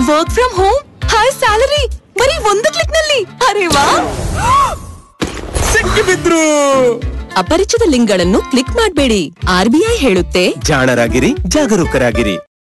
work from home high salary ಬರೀ ಒಂದು click ನಲ್ಲಿ ಅರೆ ವಾ ಸಿಕ್ಕಿಬಿದ್ರು ಅಪರಿಚಿತ ಲಿಂಕ್ಗಳನ್ನು ಕ್ಲಿಕ್ ಮಾಡಬೇಡಿ ಆರ್ಬಿಐ ಹೇಳುತ್ತೆ ಜಾಣರಾಗಿರಿ ಜಾಗರೂಕರಾಗಿರಿ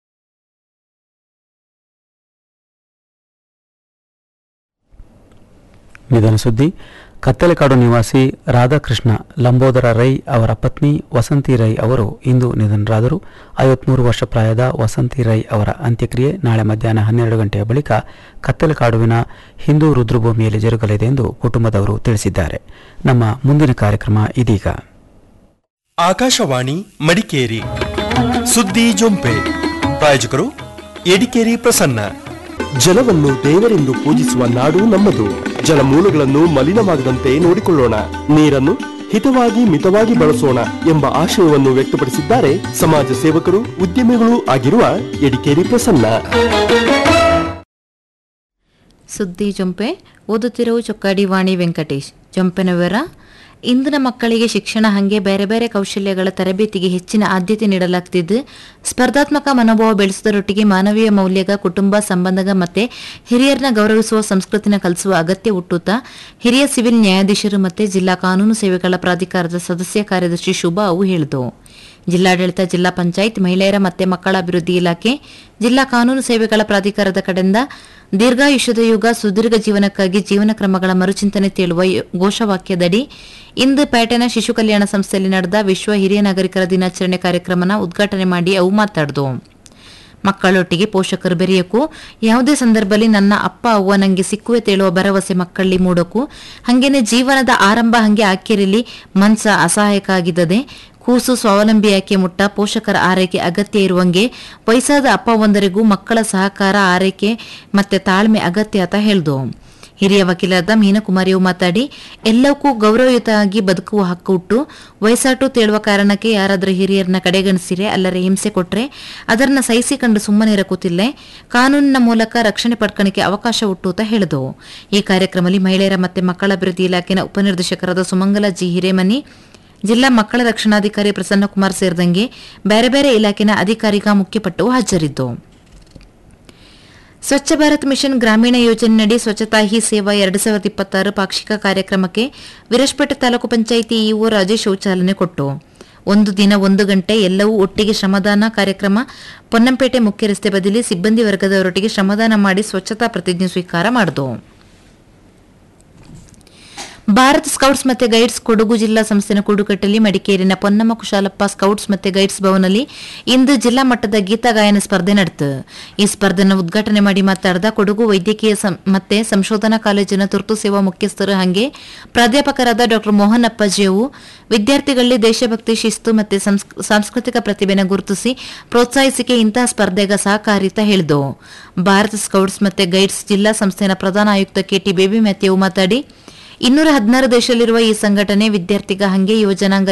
ನಿಧನ ಸುದ್ದಿ ಕತ್ತಲೆಕಾಡು ನಿವಾಸಿ ರಾಧಾಕೃಷ್ಣ ಲಂಬೋದರ ರೈ ಅವರ ಪತ್ನಿ ವಸಂತಿ ರೈ ಅವರು ಇಂದು ನಿಧನರಾದರು ಐವತ್ಮೂರು ವರ್ಷ ಪ್ರಾಯದ ವಸಂತಿ ರೈ ಅವರ ಅಂತ್ಯಕ್ರಿಯೆ ನಾಳೆ ಮಧ್ಯಾಹ್ನ ಹನ್ನೆರಡು ಗಂಟೆಯ ಬಳಿಕ ಕತ್ತಲೆಕಾಡುವಿನ ಹಿಂದೂ ರುದ್ರಭೂಮಿಯಲ್ಲಿ ಜರುಗಲಿದೆ ಎಂದು ಕುಟುಂಬದವರು ತಿಳಿಸಿದ್ದಾರೆ ನಮ್ಮ ಮುಂದಿನ ಕಾರ್ಯಕ್ರಮ ಇದೀಗ ಆಕಾಶವಾಣಿ ಮಡಿಕೇರಿ ಸುದ್ದಿ ಜೊಂಪೆ ಪ್ರಾಯೋಜಕರು ಎಡಿಕೇರಿ ಪ್ರಸನ್ನ ಜಲವನ್ನು ದೇವರೆಂದು ಪೂಜಿಸುವ ನಾಡು ನಮ್ಮದು ಜಲಮೂಲಗಳನ್ನು ಮಲಿನವಾಗದಂತೆ ನೋಡಿಕೊಳ್ಳೋಣ ನೀರನ್ನು ಹಿತವಾಗಿ ಮಿತವಾಗಿ ಬಳಸೋಣ ಎಂಬ ಆಶಯವನ್ನು ವ್ಯಕ್ತಪಡಿಸಿದ್ದಾರೆ ಸಮಾಜ ಸೇವಕರು ಉದ್ಯಮಿಗಳೂ ಆಗಿರುವ ಎಡಿಕೇರಿ ಪ್ರಸನ್ನ ಸುದ್ದಿ ಜೊಂಪೆ ಓದುತ್ತಿರುವ ಚೊಕ್ಕಾಡಿ ವಾಣಿ ವೆಂಕಟೇಶ್ ಜೊಂಪೆನ ವಿವರ ಇಂದಿನ ಮಕ್ಕಳಿಗೆ ಶಿಕ್ಷಣ ಹಂಗೆ ಬೇರೆ ಬೇರೆ ಕೌಶಲ್ಯಗಳ ತರಬೇತಿಗೆ ಹೆಚ್ಚಿನ ಆದ್ಯತೆ ನೀಡಲಾಗ್ತಿದ್ದು ಸ್ಪರ್ಧಾತ್ಮಕ ಮನೋಭಾವ ಬೆಳೆಸುವುದರೊಟ್ಟಿಗೆ ಮಾನವೀಯ ಮೌಲ್ಯಗ ಕುಟುಂಬ ಸಂಬಂಧಗ ಮತ್ತೆ ಹಿರಿಯರನ್ನ ಗೌರವಿಸುವ ಸಂಸ್ಕೃತಿನ ಕಲಿಸುವ ಅಗತ್ಯ ಹುಟ್ಟುತ್ತಾ ಹಿರಿಯ ಸಿವಿಲ್ ನ್ಯಾಯಾಧೀಶರು ಮತ್ತೆ ಜಿಲ್ಲಾ ಕಾನೂನು ಸೇವೆಗಳ ಪ್ರಾಧಿಕಾರದ ಸದಸ್ಯ ಕಾರ್ಯದರ್ಶಿ ಶುಭಾ ಅವು ಹೇಳಿತು ಜಿಲ್ಲಾಡಳಿತ ಜಿಲ್ಲಾ ಪಂಚಾಯತ್ ಮಹಿಳೆಯರ ಮತ್ತು ಮಕ್ಕಳ ಅಭಿವೃದ್ಧಿ ಇಲಾಖೆ ಜಿಲ್ಲಾ ಕಾನೂನು ಸೇವೆಗಳ ಪ್ರಾಧಿಕಾರದ ಕಡೆಯಿಂದ ದೀರ್ಘಾಯುಷ್ಯದ ಯುಗ ಸುದೀರ್ಘ ಜೀವನಕ್ಕಾಗಿ ಜೀವನ ಕ್ರಮಗಳ ಮರುಚಿಂತನೆ ತೇಳುವ ಯೋ- ಘೋಷವಾಕ್ಯದಡಿ ಇಂದು ಪೇಟೆನ ಶಿಶು ಕಲ್ಯಾಣ ಸಂಸ್ಥೆಯಲ್ಲಿ ನಡೆದ ವಿಶ್ವ ಹಿರಿಯ ನಾಗರಿಕರ ದಿನಾಚರಣೆ ಕಾರ್ಯಕ್ರಮನ ಉದ್ಘಾಟನೆ ಮಾಡಿ ಅವು ಮಾತಾಡಿದು ಮಕ್ಕಳೊಟ್ಟಿಗೆ ಪೋಷಕರು ಬೆರೆಯಕ್ಕೂ ಯಾವುದೇ ಸಂದರ್ಭದಲ್ಲಿ ನನ್ನ ಅಪ್ಪ ಅವ್ವ ನಂಗೆ ಸಿಕ್ಕುವೆ ತೇಳುವ ಭರವಸೆ ಮಕ್ಕಳಲ್ಲಿ ಮೂಡಕ್ಕೂ ಹಂಗೇನೆ ಜೀವನದ ಆರಂಭ ಹಂಗೆ ಆಕೆರಿಲಿ ಮನ್ಸ ಅಸಹಾಯಕ ಆಗಿದ್ದದೆ ಕೂಸು ಸ್ವಾವಲಂಬಿಯಾಕೆ ಮುಟ್ಟ ಪೋಷಕರ ಆರೈಕೆ ಅಗತ್ಯ ಇರುವಂಗೆ ವಯಸ್ಸಾದ ಅಪ್ಪ ಒಂದರಿಗೂ ಮಕ್ಕಳ ಸಹಕಾರ ಆರೈಕೆ ಮತ್ತೆ ತಾಳ್ಮೆ ಅಗತ್ಯ ಅಂತ ಹೇಳ್ದು ಹಿರಿಯ ವಕೀಲರಾದ ಮೀನಕುಮಾರಿಯು ಮಾತಾಡಿ ಎಲ್ಲಕ್ಕೂ ಗೌರವಯುತವಾಗಿ ಬದುಕುವ ಹಕ್ಕು ಹುಟ್ಟು ವಯಸ್ಸಾಟು ತೇಳುವ ಕಾರಣಕ್ಕೆ ಯಾರಾದರೂ ಹಿರಿಯರನ್ನ ಕಡೆಗಣಿಸಿರೆ ಅಲ್ಲರೆ ಹಿಂಸೆ ಕೊಟ್ರೆ ಅದನ್ನ ಸಹಿಸಿಕೊಂಡು ಸುಮ್ಮನೆ ಇರಕೂತಿಲ್ಲೆ ಕಾನೂನಿನ ಮೂಲಕ ರಕ್ಷಣೆ ಪಡ್ಕಣಿಕೆ ಅವಕಾಶ ಹುಟ್ಟು ಅಂತ ಹೇಳಿದವು ಈ ಕಾರ್ಯಕ್ರಮದಲ್ಲಿ ಮಹಿಳೆಯರ ಮತ್ತೆ ಮಕ್ಕಳ ಅಭಿವೃದ್ಧಿ ಇಲಾಖೆನ ಉಪನಿರ್ದೇಶಕರಾದ ಸುಮಂಗಲ ಜಿ ಹಿರೇಮನಿ ಜಿಲ್ಲಾ ಮಕ್ಕಳ ರಕ್ಷಣಾಧಿಕಾರಿ ಪ್ರಸನ್ನಕುಮಾರ್ ಸೇರಿದಂಗೆ ಬೇರೆ ಬೇರೆ ಇಲಾಖೆನ ಅಧಿಕಾರಿಗ ಮುಖ್ಯಪಟ್ಟು ಹಾಜರಿದ್ದು ಸ್ವಚ್ಛ ಭಾರತ್ ಮಿಷನ್ ಗ್ರಾಮೀಣ ಯೋಜನೆಯಡಿ ಸ್ವಚ್ಛತಾ ಹಿ ಸೇವಾ ಎರಡು ಸಾವಿರದ ಇಪ್ಪತ್ತಾರು ಪಾಕ್ಷಿಕ ಕಾರ್ಯಕ್ರಮಕ್ಕೆ ವಿರಸ್ಪೇಟೆ ತಾಲೂಕು ಪಂಚಾಯಿತಿ ಇಒ ರಾಜೇಶ್ ಚಾಲನೆ ಕೊಟ್ಟು ಒಂದು ದಿನ ಒಂದು ಗಂಟೆ ಎಲ್ಲವೂ ಒಟ್ಟಿಗೆ ಶ್ರಮದಾನ ಕಾರ್ಯಕ್ರಮ ಪೊನ್ನಂಪೇಟೆ ಮುಖ್ಯ ರಸ್ತೆ ಬದಲಿ ಸಿಬ್ಬಂದಿ ವರ್ಗದವರೊಟ್ಟಿಗೆ ಶ್ರಮದಾನ ಮಾಡಿ ಸ್ವಚ್ಛತಾ ಪ್ರತಿಜ್ಞೆ ಸ್ವೀಕಾರ ಮಾಡಿತು ಭಾರತ್ ಸ್ಕೌಟ್ಸ್ ಮತ್ತೆ ಗೈಡ್ಸ್ ಕೊಡಗು ಜಿಲ್ಲಾ ಸಂಸ್ಥೆನ ಕೂಡುಕಟ್ಟಲ್ಲಿ ಮಡಿಕೇರಿನ ಪೊನ್ನಮ್ಮ ಕುಶಾಲಪ್ಪ ಸ್ಕೌಟ್ಸ್ ಮತ್ತೆ ಗೈಡ್ಸ್ ಭವನಲ್ಲಿ ಇಂದು ಜಿಲ್ಲಾ ಮಟ್ಟದ ಗೀತ ಗಾಯನ ಸ್ಪರ್ಧೆ ನಡೆತು ಈ ಸ್ಪರ್ಧೆನ ಉದ್ಘಾಟನೆ ಮಾಡಿ ಮಾತಾಡಿದ ಕೊಡಗು ವೈದ್ಯಕೀಯ ಸಂ- ಮತ್ತೆ ಸಂಶೋಧನಾ ಕಾಲೇಜಿನ ತುರ್ತು ಸೇವಾ ಮುಖ್ಯಸ್ಥರು ಹಾಗೆ ಪ್ರಾಧ್ಯಾಪಕರಾದ ಡಾಕ್ಟರ್ ಮೋಹನ್ ಅಪ್ಪಾಜಿಯವು ವಿದ್ಯಾರ್ಥಿಗಳಲ್ಲಿ ದೇಶಭಕ್ತಿ ಶಿಸ್ತು ಮತ್ತೆ ಸಂಸ್- ಸಾಂಸ್ಕೃತಿಕ ಪ್ರತಿಭೆನ ಗುರುತಿಸಿ ಪ್ರೋತ್ಸಾಹಿಸಿಕೆ ಇಂತಹ ಸ್ಪರ್ಧೆಗ ಸಹಕಾರಿ ಅಂತ ಹೇಳಿದವು ಭಾರತ ಸ್ಕೌಟ್ಸ್ ಮತ್ತೆ ಗೈಡ್ಸ್ ಜಿಲ್ಲಾ ಸಂಸ್ಥೆನ ಪ್ರಧಾನ ಆಯುಕ್ತ ಕೆಟಿ ಬೇಬಿ ಮ್ಯಾಥ್ಯವು ಮಾತಾಡಿ ಇನ್ನೂರ ಹದಿನಾರು ದೇಶದಲ್ಲಿರುವ ಈ ಸಂಘಟನೆ ವಿದ್ಯಾರ್ಥಿಗ ಹಂಗೆ ಯುವಜನಾಂಗ